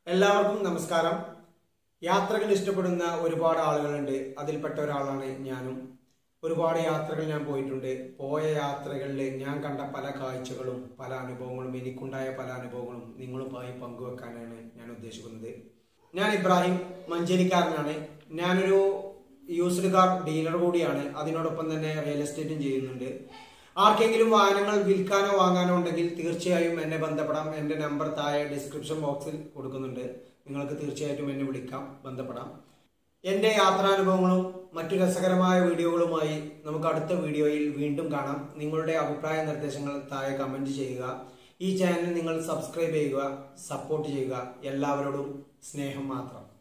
എല്ലാവർക്കും നമസ്കാരം യാത്രകൾ ഇഷ്ടപ്പെടുന്ന ഒരുപാട് ആളുകളുണ്ട് അതിൽപ്പെട്ട ഒരാളാണ് ഞാനും ഒരുപാട് യാത്രകൾ ഞാൻ പോയിട്ടുണ്ട് പോയ യാത്രകളിൽ ഞാൻ കണ്ട പല കാഴ്ചകളും പല അനുഭവങ്ങളും എനിക്കുണ്ടായ പല അനുഭവങ്ങളും നിങ്ങളുമായി പങ്കുവെക്കാനാണ് ഞാൻ ഉദ്ദേശിക്കുന്നത് ഞാൻ ഇബ്രാഹിം മഞ്ചേരിക്കാരനാണ് ഞാനൊരു യൂസ്ഡ് കാർ ഡീലർ കൂടിയാണ് അതിനോടൊപ്പം തന്നെ റിയൽ എസ്റ്റേറ്റും ചെയ്യുന്നുണ്ട് ആർക്കെങ്കിലും വാഹനങ്ങൾ വിൽക്കാനോ വാങ്ങാനോ ഉണ്ടെങ്കിൽ തീർച്ചയായും എന്നെ ബന്ധപ്പെടാം എൻ്റെ നമ്പർ താഴെ ഡിസ്ക്രിപ്ഷൻ ബോക്സിൽ കൊടുക്കുന്നുണ്ട് നിങ്ങൾക്ക് തീർച്ചയായിട്ടും എന്നെ വിളിക്കാം ബന്ധപ്പെടാം എൻ്റെ യാത്രാനുഭവങ്ങളും മറ്റു രസകരമായ വീഡിയോകളുമായി നമുക്ക് അടുത്ത വീഡിയോയിൽ വീണ്ടും കാണാം നിങ്ങളുടെ അഭിപ്രായ നിർദ്ദേശങ്ങൾ താഴെ കമൻറ്റ് ചെയ്യുക ഈ ചാനൽ നിങ്ങൾ സബ്സ്ക്രൈബ് ചെയ്യുക സപ്പോർട്ട് ചെയ്യുക എല്ലാവരോടും സ്നേഹം മാത്രം